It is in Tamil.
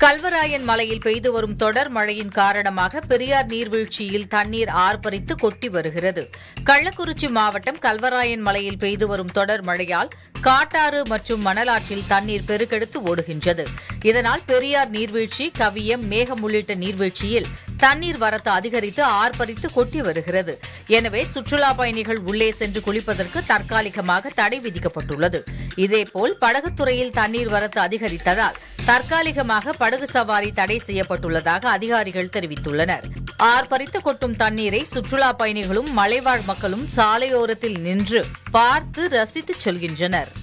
கல்வராயன் மலையில் பெய்து வரும் தொடர் மழையின் காரணமாக பெரியார் நீர்வீழ்ச்சியில் தண்ணீர் ஆர்ப்பரித்து கொட்டி வருகிறது கள்ளக்குறிச்சி மாவட்டம் கல்வராயன் மலையில் பெய்து வரும் தொடர் மழையால் காட்டாறு மற்றும் மணலாற்றில் தண்ணீர் பெருக்கெடுத்து ஓடுகின்றது இதனால் பெரியார் நீர்வீழ்ச்சி கவியம் மேகம் உள்ளிட்ட நீர்வீழ்ச்சியில் தண்ணீர் வரத்து அதிகரித்து ஆர்ப்பரித்து கொட்டி வருகிறது எனவே சுற்றுலா பயணிகள் உள்ளே சென்று குளிப்பதற்கு தற்காலிகமாக தடை விதிக்கப்பட்டுள்ளது இதேபோல் படகுத்துறையில் தண்ணீர் வரத்து அதிகரித்ததால் தற்காலிகமாக படகு சவாரி தடை செய்யப்பட்டுள்ளதாக அதிகாரிகள் தெரிவித்துள்ளனர் ஆர்ப்பரித்து கொட்டும் தண்ணீரை சுற்றுலா பயணிகளும் மலைவாழ் மக்களும் சாலையோரத்தில் நின்று பார்த்து ரசித்துச் செல்கின்றனர்